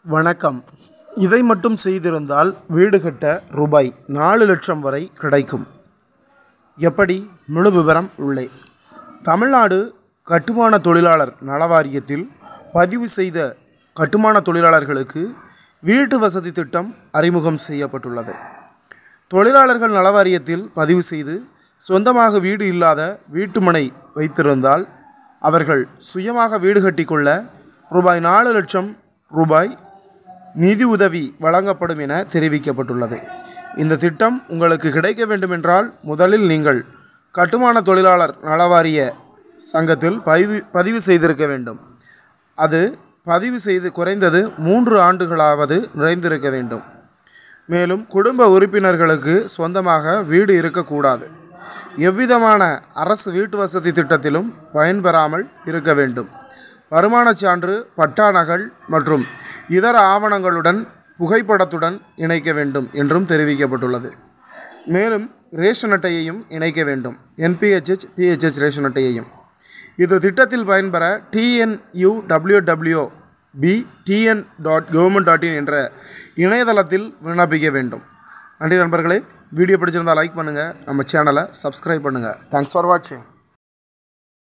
வணக்கம் இதை மட்டும் செய்திருந்தால் வீடு கட்ட ரூபாய் நாலு லட்சம் வரை கிடைக்கும் எப்படி முழு விவரம் உள்ளே தமிழ்நாடு கட்டுமான தொழிலாளர் நல வாரியத்தில் பதிவு செய்த கட்டுமான தொழிலாளர்களுக்கு வீட்டு வசதி திட்டம் அறிமுகம் செய்யப்பட்டுள்ளது தொழிலாளர்கள் நல வாரியத்தில் பதிவு செய்து சொந்தமாக வீடு இல்லாத வீட்டுமனை வைத்திருந்தால் அவர்கள் சுயமாக வீடு கட்டிக்கொள்ள ரூபாய் நாலு லட்சம் ரூபாய் நிதி உதவி வழங்கப்படும் என தெரிவிக்கப்பட்டுள்ளது இந்த திட்டம் உங்களுக்கு கிடைக்க வேண்டுமென்றால் முதலில் நீங்கள் கட்டுமான தொழிலாளர் நலவாரிய சங்கத்தில் பதிவு பதிவு செய்திருக்க வேண்டும் அது பதிவு செய்து குறைந்தது மூன்று ஆண்டுகளாவது நிறைந்திருக்க வேண்டும் மேலும் குடும்ப உறுப்பினர்களுக்கு சொந்தமாக வீடு இருக்கக்கூடாது எவ்விதமான அரசு வீட்டு வசதி திட்டத்திலும் பயன்பெறாமல் இருக்க வேண்டும் வருமானச் சான்று பட்டா நகல் மற்றும் இதர ஆவணங்களுடன் புகைப்படத்துடன் இணைக்க வேண்டும் என்றும் தெரிவிக்கப்பட்டுள்ளது மேலும் ரேஷன் அட்டையையும் இணைக்க வேண்டும் என்பிஹெச்ஹெச் பிஹெச்ஹெச் ரேஷன் அட்டையையும் இது திட்டத்தில் பயன்பெற TNU W W B TN dot government dot in என்ற இணையதளத்தில் விண்ணப்பிக்க வேண்டும் நன்றி நண்பர்களே வீடியோ பிடிச்சிருந்தால் லைக் பண்ணுங்கள் நம்ம சேனலை சப்ஸ்கிரைப் பண்ணுங்கள் தேங்க்ஸ் ஃபார் வாட்சிங்